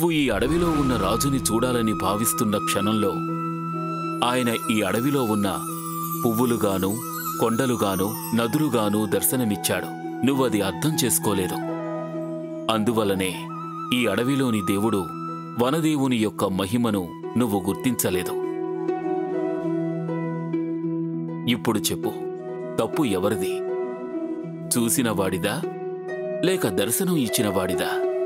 నువ్వు ఈ అడవిలో ఉన్న రాజుని చూడాలని భావిస్తున్న క్షణంలో ఆయన ఈ అడవిలో ఉన్న పువ్వులుగాను కొండలుగాను నదులుగాను దర్శనమిచ్చాడు నువ్వది అర్థం చేసుకోలేదు అందువలనే ఈ అడవిలోని దేవుడు వనదేవుని యొక్క మహిమను నువ్వు గుర్తించలేదు ఇప్పుడు చెప్పు తప్పు ఎవరిది చూసిన వాడిదా లేక దర్శనం ఇచ్చిన వాడిదా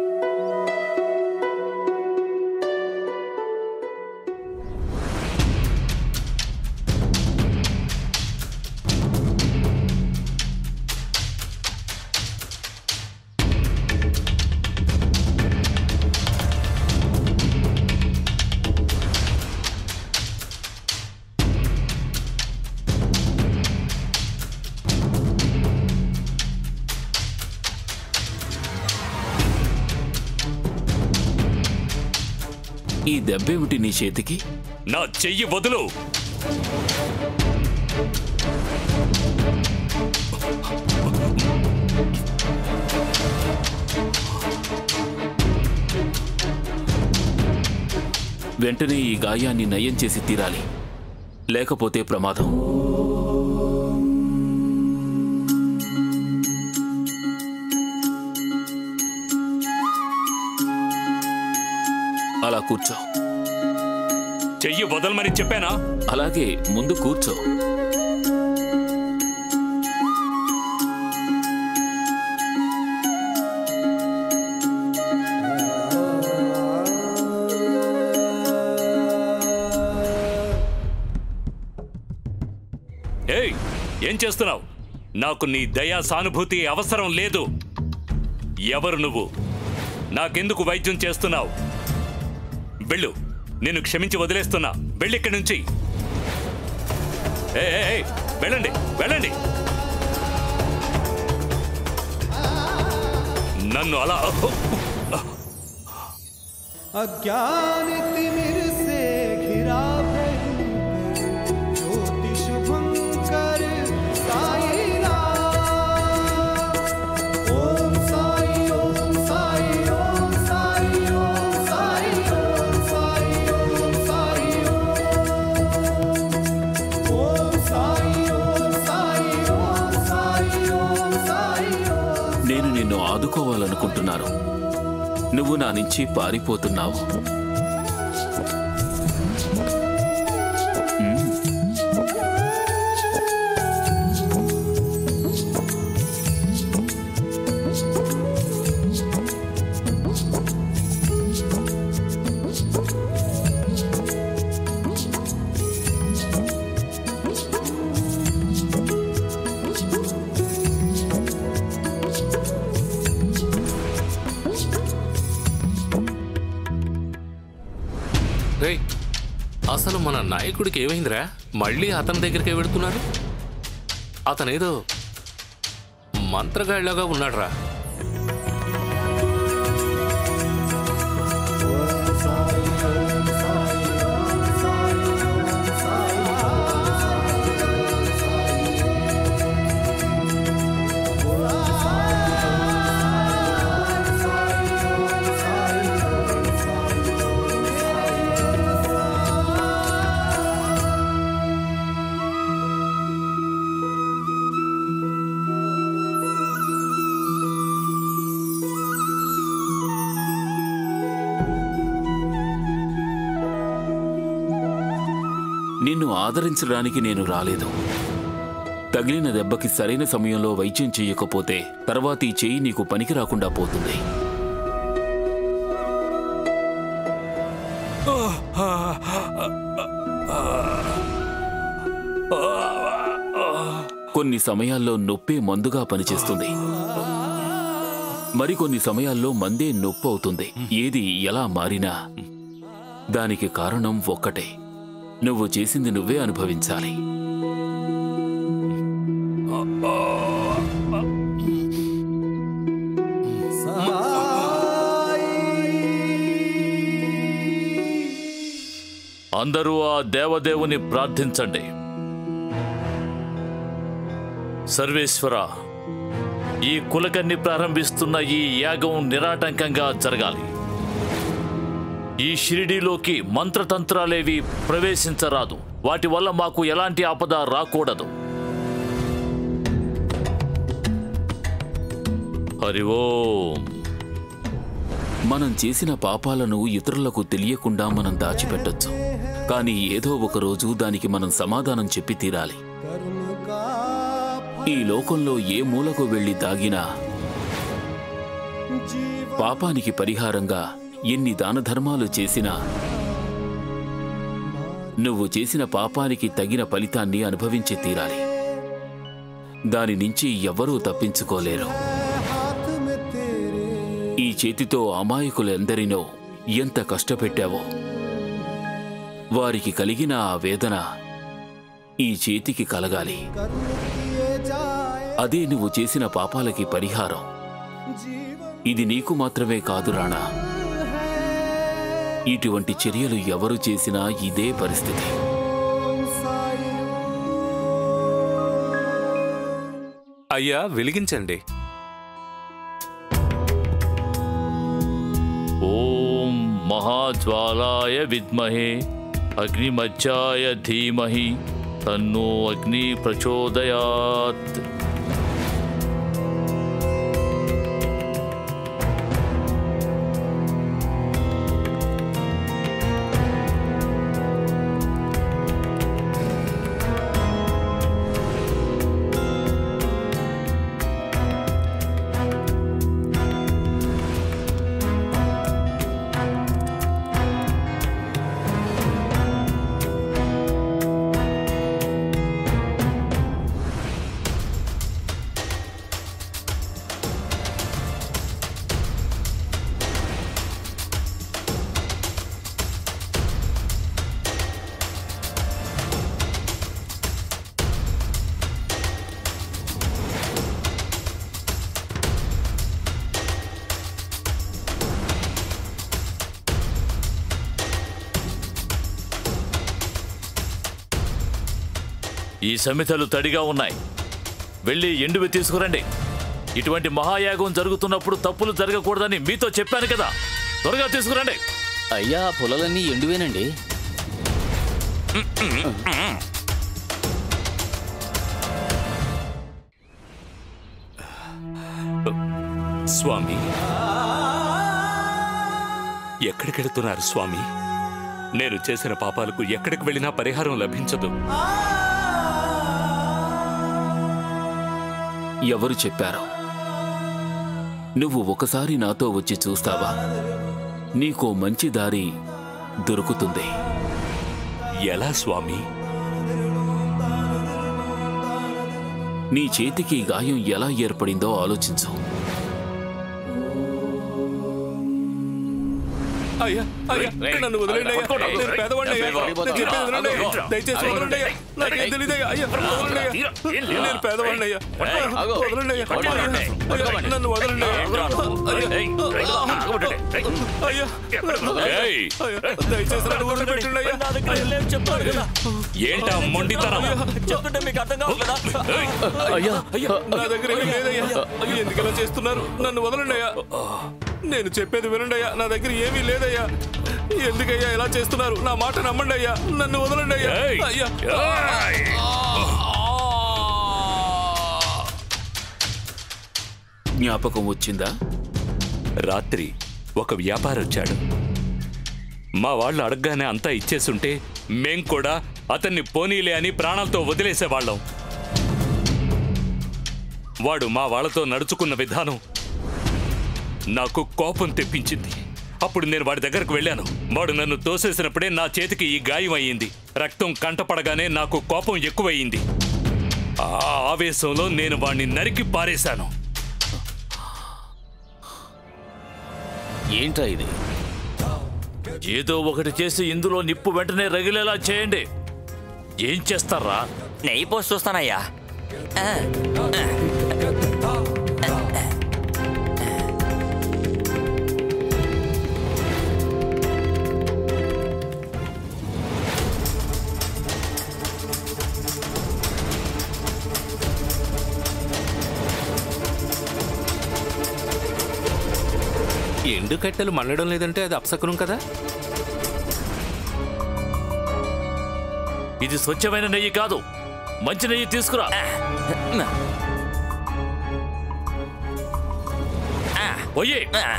ఈ దెబ్బేమిటి నీ చేతికి నా చెయ్యి వదులు వెంటనే ఈ గాయాన్ని నయం చేసి తీరాలి లేకపోతే ప్రమాదం అలా కూర్చో చెయ్యి వదలమని చెప్పానా అలాగే ముందు కూర్చో ఏయ్ ఏం చేస్తున్నావు నాకు నీ దయా సానుభూతి అవసరం లేదు ఎవరు నువ్వు నాకెందుకు వైద్యం చేస్తున్నావు వెళ్ళు నేను క్షమించి వదిలేస్తున్నా వెళ్ళి ఇక్కడి నుంచి ఏ వెళ్ళండి వెళ్ళండి నన్ను అలా अज्ञान तिमिर से घिरा भयंकर ज्योति शुभंकर साई राम। ओम साई ओम साई ओम साई ओम साई ओम साई ओम साई ओम साई ओम साई ओम साई ओम साई ओम నేను నిన్ను ఆదుకోవాలనుకుంటున్నాను నువ్వు నా నుంచి పారిపోతున్నావు మ్మ్. రేయ్ అసలు మన నాయకుడికి ఏమైందిరా మళ్ళీ అతని దగ్గరికి వెళుతున్నారు అతనేదో మంత్రగాడిలాగా ఉన్నాడురా నిన్ను ఆదరించడానికి నేను రాలేదు తగిలిన దెబ్బకి సరైన సమయంలో వైద్యం చేయకపోతే తర్వాత ఈ చెయ్యి నీకు పనికి రాకుండా పోతుంది కొన్ని సమయాల్లో నొప్పే మందుగా పనిచేస్తుంది మరికొన్ని సమయాల్లో మందే నొప్పి అవుతుంది ఏది ఎలా మారినా దానికి కారణం ఒక్కటే నువ్వు చేసింది నువ్వే అనుభవించాలి అందరూ ఆ దేవదేవుని ప్రార్థించండి సర్వేశ్వర ఈ కులకన్ని ప్రారంభిస్తున్న ఈ యాగం నిరాటంకంగా జరగాలి ఈ షిరిడీలోకి మంత్రతంత్రాలేవి ప్రవేశించరాదు వాటి వల్ల మాకు ఎలాంటి ఆపద రాకూడదు హరి ఓం మనం చేసిన పాపాలను ఇతరులకు తెలియకుండా మనం దాచిపెట్టొచ్చు కానీ ఏదో ఒక రోజు దానికి మనం సమాధానం చెప్పి తీరాలి कर्म का ఈ లోకంలో ఏ మూలకు వెళ్లి దాగినా जीवन పాపానికి పరిహారంగా ఎన్ని దాన ధర్మాలు చేసినా నువ్వు చేసిన పాపానికి తగిన ఫలితాన్ని అనుభవించి తీరాలి దాని నుంచి ఎవ్వరూ తప్పించుకోలేరు हाथ में तेरे ఈ చేతితో అమాయకులెందరినో ఎంత కష్టపెట్టావో వారికి కలిగిన ఆ వేదన ఈ చేతికి కలగాలి कर्म किए जाए అదే నువ్వు చేసిన పాపాలకి పరిహారం जीवन ఇది నీకు మాత్రమే కాదు రాణా ఇటువంటి చర్యలు ఎవరు చేసినా ఇదే పరిస్థితి साई అయ్యా వెలిగించండి ఓం మహాజ్వాలాయ విద్మహే అగ్నిమజ్జాయ ధీమహి తన్నో అగ్ని ప్రచోదయాత్ ఈ సమితలు తడిగా ఉన్నాయి వెళ్ళి ఎండువి తీసుకురండి ఇటువంటి మహాయాగం జరుగుతున్నప్పుడు తప్పులు జరగకూడదని మీతో చెప్పాను కదా త్వరగా తీసుకురండి అయ్యా ఆ పొలాలన్నీ ఎండువేనండి స్వామి ఎక్కడికెడుతున్నారు స్వామి నేను చేసిన పాపాలకు ఎక్కడికి వెళ్ళినా పరిహారం లభించదు ఎవరు చెప్పారు నువ్వు ఒకసారి నాతో వచ్చి చూస్తావా నీకో మంచి దారి దొరుకుతుంది ఎలా స్వామి నీ చేతికి గాయం ఎలా ఏర్పడిందో ఆలోచించు అయ్యా అయ్యా నన్ను వదిలేండి అయ్యా నేను పేదవాడిని అయ్యా నేను చెప్పేది వినండి అయ్యా. దయచేసి వదలండి అయ్యా నాకేం తెలియదు అయ్యా అయ్యా వదలండి అయ్యా నేను పేదవాడిని అయ్యా వదలండి అయ్యా అయ్యా, నన్ను వదలండి అయ్యా అయ్యా ఏయ్, అయ్యా దయచేసి నన్ను వదిలిపెట్టండి అయ్యా చెప్తాను కదా ఏంటా మొండితనం చెప్తుంటే మీకు అర్థం కావు కదా అయ్యా నా దగ్గర ఏమీ లేదయ్యా ఎందుకు ఇలా చేస్తున్నారు నన్ను వదలండి అయ్యా నేను చెప్పేది వినండి అయ్యా నా దగ్గర ఏమీ లేదయ్యా ఎందుకయ్యా ఇలా చేస్తున్నారు నా మాట నమ్మండి అయ్యా నన్ను వదలండి అయ్యా ఏయ్, అయ్యా ఏయ్. జ్ఞాపకం వచ్చిందా రాత్రి ఒక వ్యాపారి వచ్చాడు మా వాళ్ళు అడగగానే అంతా ఇచ్చేసుంటే మేం కూడా అతన్ని పోనీలే అని ప్రాణాలతో వదిలేసేవాళ్ళం వాడు మా వాళ్ళతో నడుచుకున్న విధానం నాకు కోపం తెప్పించింది అప్పుడు నేను వాడి దగ్గరకు వెళ్ళాను వాడు నన్ను తోసేసినప్పుడే నా చేతికి ఈ గాయం అయ్యింది రక్తం కంటపడగానే నాకు కోపం ఎక్కువయ్యింది ఆ ఆవేశంలో నేను వాణ్ణి నరికి పారేశాను ఏంట్రా ఇది ఏదో ఒకటి చేసి ఇందులో నిప్పు వెంటనే రగిలేలా చేయండి ఏం చేస్తారా నెయ్యి పోసి చూస్తానయ్యా ఆ, ఎండు కట్టెలు మండడం లేదంటే అది అప్సకరం కదా ఇది స్వచ్ఛమైన నెయ్యి కాదు మంచి నెయ్యి తీసుకురా పోయి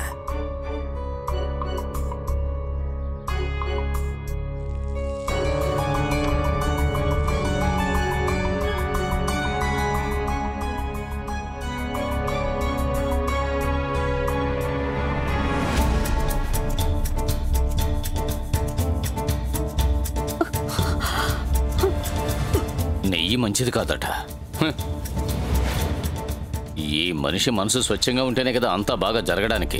నెయ్యి మంచిది కాదట హ్. ఈ మనిషి మనసు స్వచ్ఛంగా ఉంటేనే కదా అంతా బాగా జరగడానికి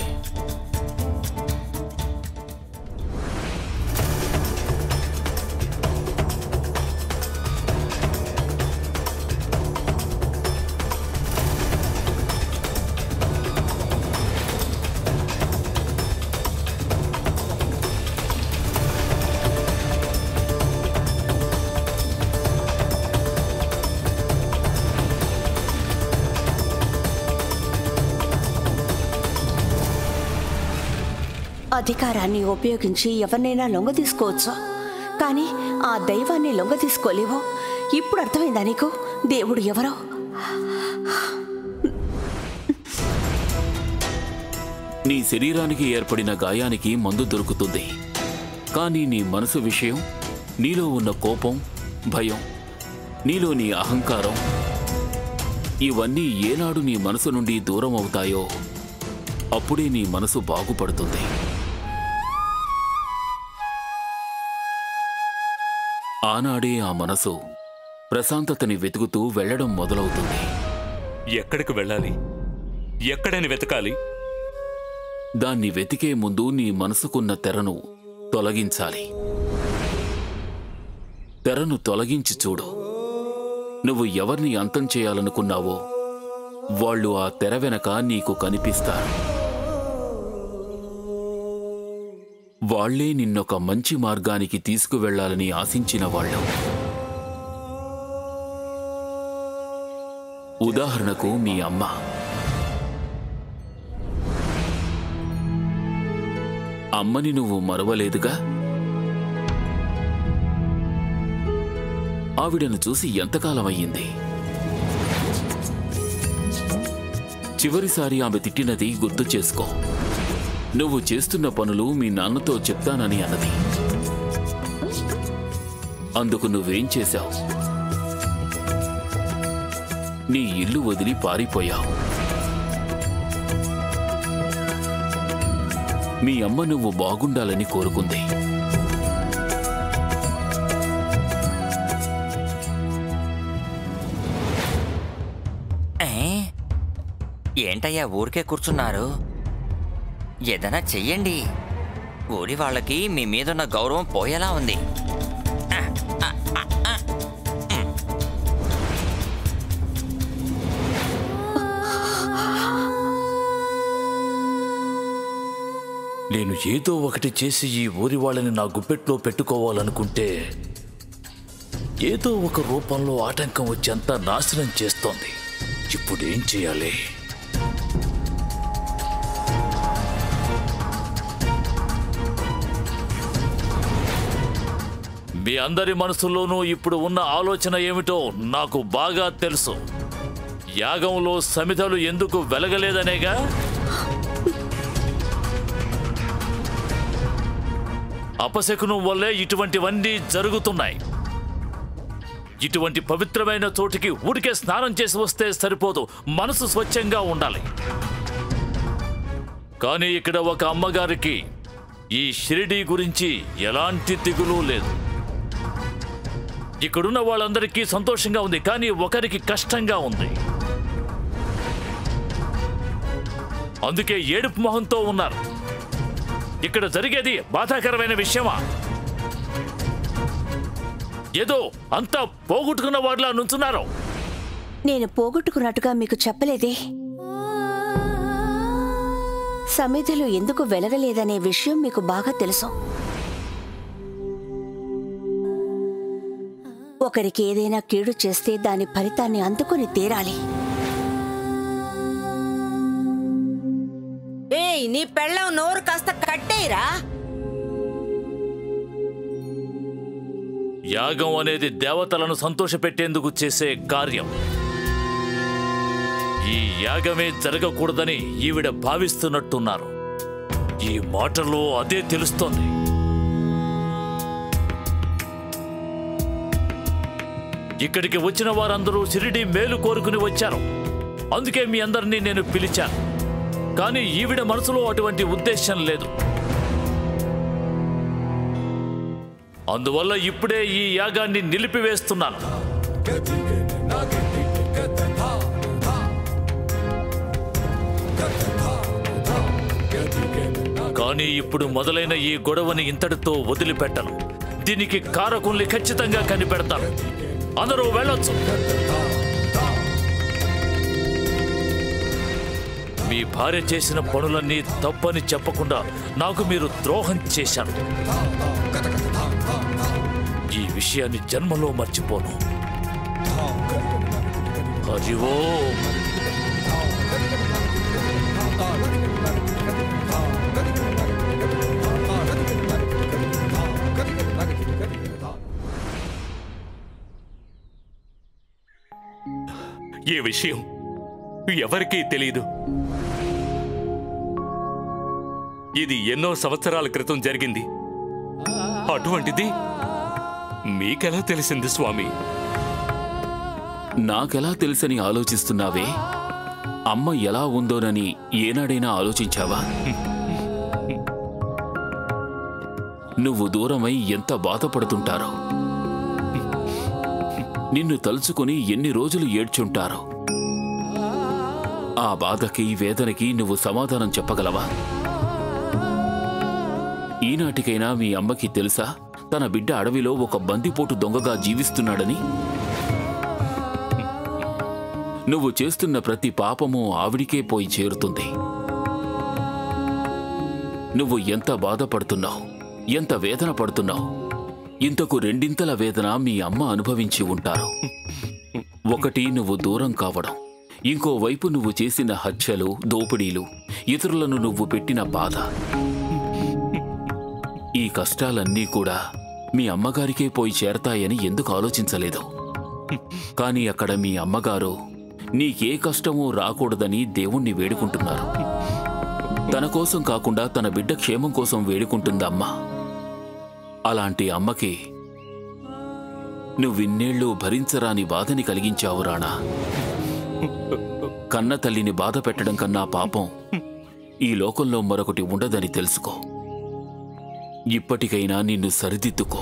అధికారాన్ని ఉపయోగించి ఎవరినైనా లొంగ తీసుకోవచ్చు కానీ ఆ దైవాన్ని లొంగ తీసుకోలేవు ఇప్పుడు అర్థమైందా నీకు దేవుడు ఎవరో నీ శరీరానికి ఏర్పడిన గాయానికి మందు దొరుకుతుంది కానీ నీ మనసు విషయం నీలో ఉన్న కోపం భయం నీలోని అహంకారం ఇవన్నీ ఏనాడు నీ మనసు నుండి దూరం అవుతాయో అప్పుడే నీ మనసు బాగుపడుతుంది ఆనాడే ఆ మనసు ప్రశాంతతని వెతుకుతూ వెళ్ళడం మొదలవుతుంది ఎక్కడికి వెళ్ళాలి ఎక్కడని వెతకాలి దాన్ని వెతికే ముందు నీ మనసుకున్న తెరను తొలగించాలి తెరను తొలగించి చూడు నువ్వు ఎవరిని అంతం చేయాలనుకున్నావో వాళ్ళు ఆ తెర వెనక నీకు కనిపిస్తారు వాళ్లే నిన్నొక మంచి మార్గానికి తీసుకువెళ్లాలని ఆశించిన వాళ్ళు ఉదాహరణకు మీ అమ్మ అమ్మని నువ్వు మరవలేదుగా ఆవిడను చూసి ఎంతకాలం అయ్యింది చివరిసారి ఆమె తిట్టినది గుర్తు చేసుకో నువ్వు చేస్తున్న పనులు మీ నాన్నతో చెప్తానని అన్నది అందుకు నువ్వేం చేశావు నీ ఇల్లు వదిలి పారిపోయావు మీ అమ్మ నువ్వు బాగుండాలని కోరుకుంది ఏ? ఏంటయ్యా ఊరికే కూర్చున్నారు ఏదైనా చెయ్యండి ఊరి వాళ్ళకి మీ మీదున్న గౌరవం పోయేలా ఉంది ఆ, ఆ, ఆ, ఆ. ఉమ్. నేను ఏదో ఒకటి చేసి ఈ ఊరి వాళ్ళని నా గుప్పెట్లో పెట్టుకోవాలనుకుంటే ఏదో ఒక రూపంలో ఆటంకం వచ్చేంత నాశనం చేస్తోంది ఇప్పుడు ఏం చేయాలి మీ అందరి మనసుల్లోనూ ఇప్పుడు ఉన్న ఆలోచన ఏమిటో నాకు బాగా తెలుసు యాగంలో సమిధలు ఎందుకు వెలగలేదనేగా అపశకునం వల్లే ఇటువంటివన్నీ జరుగుతున్నాయి ఇటువంటి పవిత్రమైన చోటికి ఊరికే స్నానం చేసి వస్తే సరిపోదు మనసు స్వచ్ఛంగా ఉండాలి కానీ ఇక్కడ ఒక అమ్మగారికి ఈ షిరిడీ గురించి ఎలాంటి దిగులు లేదు ఇక్కడున్న వాళ్ళందరికీ సంతోషంగా ఉంది కానీ ఒకరికి కష్టంగా ఉంది అందుకే ఏడుపు మొహంతో ఉన్నారు ఇక్కడ జరిగేది బాధాకరమైన విషయమా ఏదో అంతా పోగొట్టుకున్న వారిలా నుంచున్నారు నేను పోగొట్టుకున్నట్టుగా మీకు చెప్పలేదే సమిధులు ఎందుకు వెలగలేదనే విషయం మీకు బాగా తెలుసు ఒకరికి ఏదైనా కీడు చేస్తే దాని ఫలితాన్ని అందుకొని తీరాలి ఏయ్ నీ పెళ్ళం నోరు కాస్త కట్టేయరా యాగం అనేది దేవతలను సంతోషపెట్టేందుకు చేసే కార్యం ఈ యాగమే జరగకూడదని ఈవిడ భావిస్తున్నట్టున్నారు ఈ మాటలో అదే తెలుస్తోంది ఇక్కడికి వచ్చిన వారందరూ షిరిడి మేలు కోరుకుని వచ్చారు అందుకే మీ అందరినీ నేను పిలిచాను కానీ ఈవిడ మనసులో అటువంటి ఉద్దేశం లేదు అందువల్ల ఇప్పుడే ఈ యాగాన్ని నిలిపివేస్తున్నాను కానీ ఇప్పుడు మొదలైన ఈ గొడవని ఇంతటితో వదిలిపెట్టను దీనికి కారకుల్ని ఖచ్చితంగా కనిపెడతాను అందరూ వెళ్ళొచ్చు మీ భార్య చేసిన పనులన్నీ తప్పని చెప్పకుండా నాకు మీరు ద్రోహం చేశారు ఈ విషయాన్ని జన్మలో మర్చిపోను హరి ఓం ఈ విషయం ఎవరికీ తెలియదు ఇది ఎన్నో సంవత్సరాల క్రితం జరిగింది అటువంటిది మీకెలా తెలిసింది స్వామి నాకెలా తెలుసని ఆలోచిస్తున్నావే అమ్మ ఎలా ఉందోనని ఏనాడైనా ఆలోచించావా నువ్వు దూరమై ఎంత బాధపడుతుంటారో నిన్ను తలుచుకుని ఎన్ని రోజులు ఏడ్చుంటారో ఆ బాధకి వేదనకి నువ్వు సమాధానం చెప్పగలవా ఈనాటికైనా మీ అమ్మకి తెలుసా తన బిడ్డ అడవిలో ఒక బందిపోటు దొంగగా జీవిస్తున్నాడని నువ్వు చేస్తున్న ప్రతి పాపము ఆవిడికే పోయి చేరుతుంది నువ్వు ఎంత బాధపడుతున్నావు ఎంత వేదన పడుతున్నావు ఇంతకు రెండింతల వేదన మీ అమ్మ అనుభవించి ఉంటారు ఒకటి నువ్వు దూరం కావడం ఇంకోవైపు నువ్వు చేసిన హత్యలు దోపిడీలు ఇతరులను నువ్వు పెట్టిన బాధ ఈ కష్టాలన్నీ కూడా మీ అమ్మగారికే పోయి చేరతాయని ఎందుకు ఆలోచించలేదు కానీ అక్కడ మీ అమ్మగారు నీకే కష్టమూ రాకూడదని దేవుణ్ణి వేడుకుంటున్నారు తన కోసం కాకుండా తన బిడ్డ క్షేమం కోసం వేడుకుంటుందమ్మా అలాంటి అమ్మకి నువ్విన్నేళ్ళు భరించరాని బాధని కలిగించావు రాణా కన్న తల్లిని బాధ పెట్టడం కన్నా పాపం ఈ లోకంలో మరొకటి ఉండదని తెలుసుకో ఇప్పటికైనా నిన్ను సరిదిద్దుకో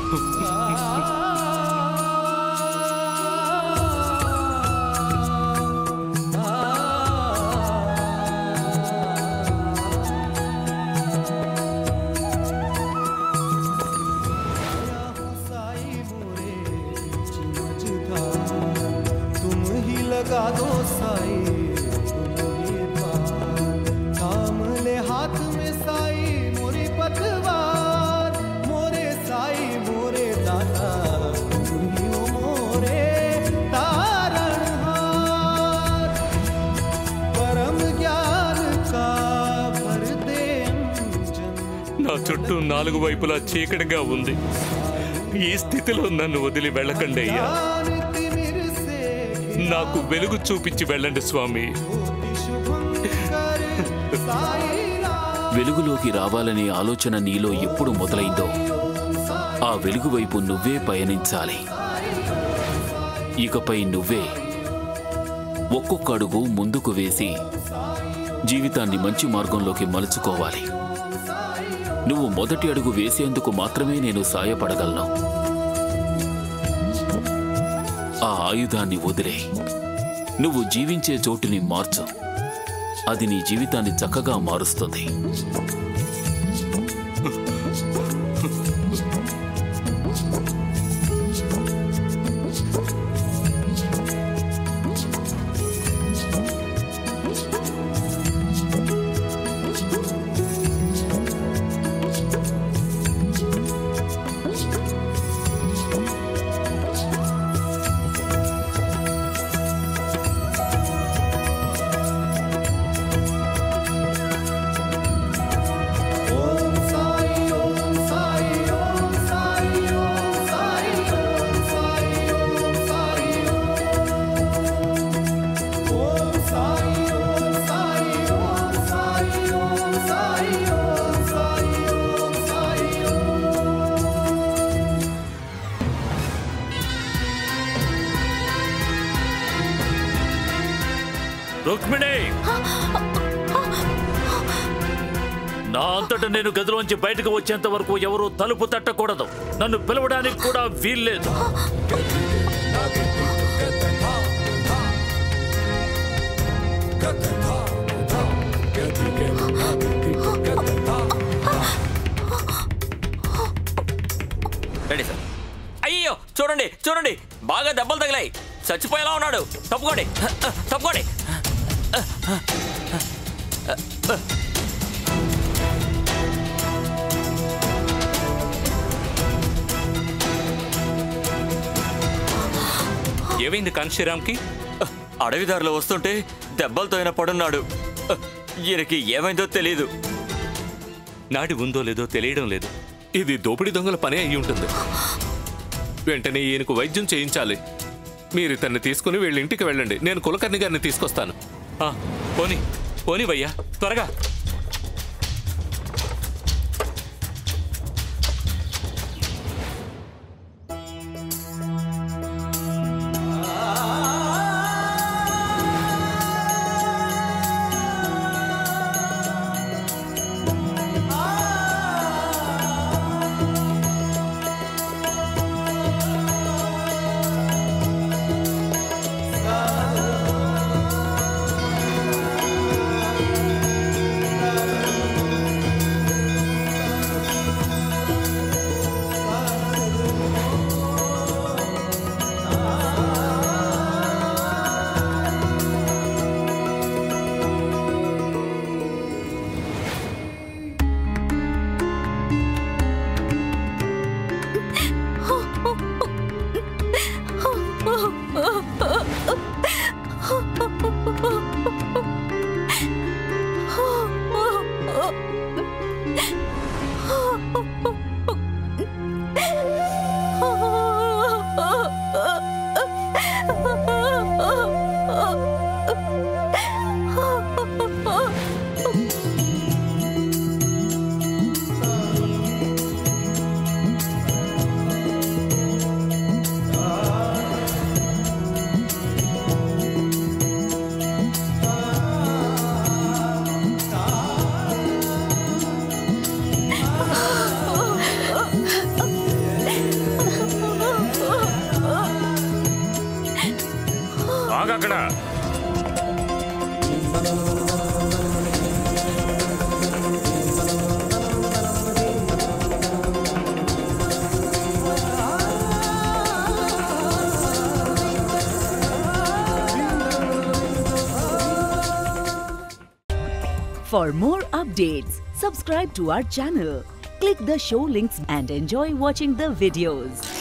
साई मोरे मझधार तुम ही लगा दो साई तुम ही पार थाम ले हाथ में साई मोरी पतवार मोरे साई मोरे दाता तुम ही हो मोरे तारणहार परम ज्ञान का भर दे अंजन నా చుట్టూ నాలుగు వైపులా చీకటిగా ఉంది ఈ స్థితిలో నన్ను వదిలి వెళ్ళకండి అయ్యా ज्ञान तिमिर से నాకు వెలుగు చూపించి వెళ్ళండి స్వామి शुभंकर साई राम వెలుగులోకి రావాలనే ఆలోచన నీలో ఎప్పుడు మొదలైందో ఆ వెలుగు వైపు నువ్వే పయనించాలి ఇకపై నువ్వే ఒక్కొక్క అడుగు ముందుకు వేసి జీవితాన్ని మంచి మార్గంలోకి మలుచుకోవాలి నువ్వు మొదటి అడుగు వేసేందుకు మాత్రమే నేను సాయపడగలను ఆ ఆయుధాన్ని వదిలే నువ్వు జీవించే చోటుని మార్చు అది నీ జీవితాన్ని చక్కగా మారుస్తుంది ओम साई ओम साई ओम నా అంతట నేను గదిలోంచి బయటకు వచ్చేంత వరకు ఎవరూ తలుపు తట్టకూడదు నన్ను పిలవడానికి కూడా వీల్లేదు రెడీ సార్ అయ్యో చూడండి చూడండి బాగా దెబ్బలు తగిలాయి చచ్చిపోయేలా ఉన్నాడు తప్పుకోండి తప్పుకోండి ఏమైంది కాన్షీరామ్కి అడవిదారిలో వస్తుంటే దెబ్బలతో ఆయన పడున్నాడు ఈయనకి ఏమైందో తెలియదు నాడి ఉందో లేదో తెలియడం లేదు ఇది దోపిడీ దొంగల పని అయి ఉంటుంది వెంటనే ఈయనకు వైద్యం చేయించాలి మీరు ఇతన్ని తీసుకుని వీళ్ళ ఇంటికి వెళ్ళండి నేను కులకర్ణి గారిని తీసుకొస్తాను ఆ, పోనీ పోనీ భయ్యా త్వరగా ఆగక్కడ For more updates, subscribe to our channel, click the show links and enjoy watching the videos.